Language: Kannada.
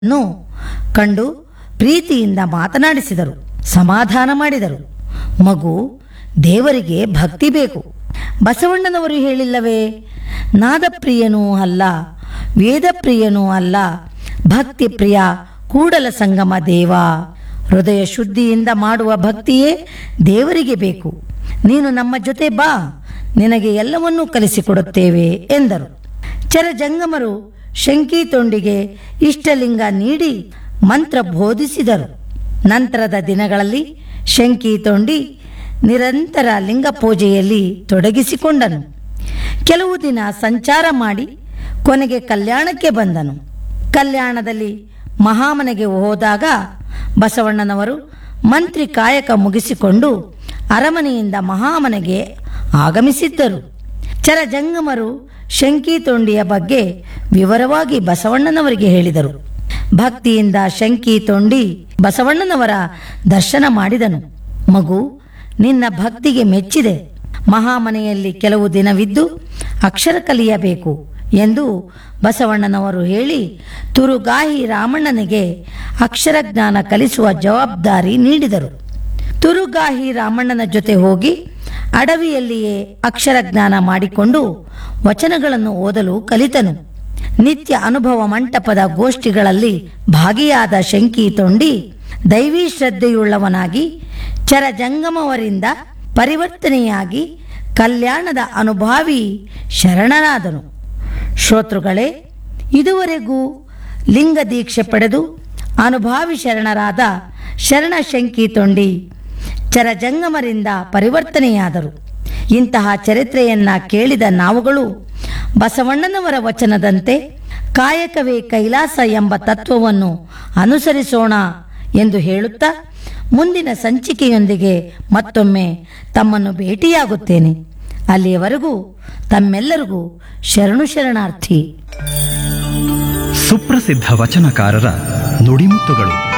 ನು ಕಂಡು ಪ್ರೀತಿಯಿಂದ ಮಾತನಾಡಿಸಿದರು ಸಮಾಧಾನ ಮಾಡಿದರು ಮಗು ದೇವರಿಗೆ ಭಕ್ತಿ ಬೇಕು ಬಸವಣ್ಣನವರು ಹೇಳಿಲ್ಲವೇ ನಾದಪ್ರಿಯನೂ ಅಲ್ಲ ವೇದಪ್ರಿಯನೂ ಅಲ್ಲ ಭಕ್ತಿ ಪ್ರಿಯ ಕೂಡಲ ಸಂಗಮ ದೇವ ಹೃದಯ ಶುದ್ಧಿಯಿಂದ ಮಾಡುವ ಭಕ್ತಿಯೇ ದೇವರಿಗೆ ಬೇಕು ನೀನು ನಮ್ಮ ಜೊತೆ ಬಾ ನಿನಗೆ ಎಲ್ಲವನ್ನೂ ಕಲಿಸಿಕೊಡುತ್ತೇವೆ ಎಂದರು ಚರಜಂಗಮರು ಶಂಕಿತೊಂಡಿಗೆ ಇಷ್ಟಲಿಂಗ ನೀಡಿ ಮಂತ್ರ ಬೋಧಿಸಿದರು ನಂತರದ ದಿನಗಳಲ್ಲಿ ಶಂಕಿತೊಂಡಿ ನಿರಂತರ ಲಿಂಗ ಪೂಜೆಯಲ್ಲಿ ತೊಡಗಿಸಿಕೊಂಡನು ಕೆಲವು ದಿನ ಸಂಚಾರ ಮಾಡಿ ಕೊನೆಗೆ ಕಲ್ಯಾಣಕ್ಕೆ ಬಂದನು ಕಲ್ಯಾಣದಲ್ಲಿ ಮಹಾಮನೆಗೆ ಹೋದಾಗ ಬಸವಣ್ಣನವರು ಮಂತ್ರಿ ಕಾಯಕ ಮುಗಿಸಿಕೊಂಡು ಅರಮನೆಯಿಂದ ಮಹಾಮನೆಗೆ ಆಗಮಿಸಿದ್ದರು ಚರಜಂಗಮರು ಶಂಕಿತೊಂಡಿಯ ಬಗ್ಗೆ ವಿವರವಾಗಿ ಬಸವಣ್ಣನವರಿಗೆ ಹೇಳಿದರು ಭಕ್ತಿಯಿಂದ ಶಂಕಿತೊಂಡಿ ಬಸವಣ್ಣನವರ ದರ್ಶನ ಮಾಡಿದನು ಮಗು ನಿನ್ನ ಭಕ್ತಿಗೆ ಮೆಚ್ಚಿದೆ ಮಹಾಮನೆಯಲ್ಲಿ ಕೆಲವು ದಿನವಿದ್ದು ಅಕ್ಷರ ಕಲಿಯಬೇಕು ಎಂದು ಬಸವಣ್ಣನವರು ಹೇಳಿ ತುರುಗಾಹಿ ರಾಮಣ್ಣನಿಗೆ ಅಕ್ಷರ ಜ್ಞಾನ ಕಲಿಸುವ ಜವಾಬ್ದಾರಿ ನೀಡಿದರು ತುರುಗಾಹಿ ರಾಮಣ್ಣನ ಜೊತೆ ಹೋಗಿ ಅಡವಿಯಲ್ಲಿಯೇ ಅಕ್ಷರ ಜ್ಞಾನ ಮಾಡಿಕೊಂಡು ವಚನಗಳನ್ನು ಓದಲು ಕಲಿತನು ನಿತ್ಯ ಅನುಭವ ಮಂಟಪದ ಗೋಷ್ಠಿಗಳಲ್ಲಿ ಭಾಗಿಯಾದ ಶಂಕಿ ತೊಂಡಿ ದೈವಿ ಶ್ರದ್ಧೆಯುಳ್ಳವನಾಗಿ ಚರಜಂಗಮವರಿಂದ ಪರಿವರ್ತನೆಯಾಗಿ ಕಲ್ಯಾಣದ ಅನುಭಾವಿ ಶರಣನಾದನು ಶ್ರೋತೃಗಳೇ ಇದುವರೆಗೂ ಲಿಂಗ ದೀಕ್ಷೆ ಪಡೆದು ಅನುಭಾವಿ ಶರಣರಾದ ಶರಣ ಶಂಕಿ ತೊಂಡಿ ಚರಜಂಗಮರಿಂದ ಪರಿವರ್ತನೆಯಾದರು ಇಂತಹ ಚರಿತ್ರೆಯನ್ನ ಕೇಳಿದ ನಾವುಗಳು ಬಸವಣ್ಣನವರ ವಚನದಂತೆ ಕಾಯಕವೇ ಕೈಲಾಸ ಎಂಬ ತತ್ವವನ್ನು ಅನುಸರಿಸೋಣ ಎಂದು ಹೇಳುತ್ತಾ ಮುಂದಿನ ಸಂಚಿಕೆಯೊಂದಿಗೆ ಮತ್ತೊಮ್ಮೆ ತಮ್ಮನ್ನು ಭೇಟಿಯಾಗುತ್ತೇನೆ ಅಲ್ಲಿಯವರೆಗೂ ತಮ್ಮೆಲ್ಲರಿಗೂ ಶರಣು ಶರಣಾರ್ಥಿ ಸುಪ್ರಸಿದ್ಧ ವಚನಕಾರರ ನುಡಿಮುತ್ತುಗಳು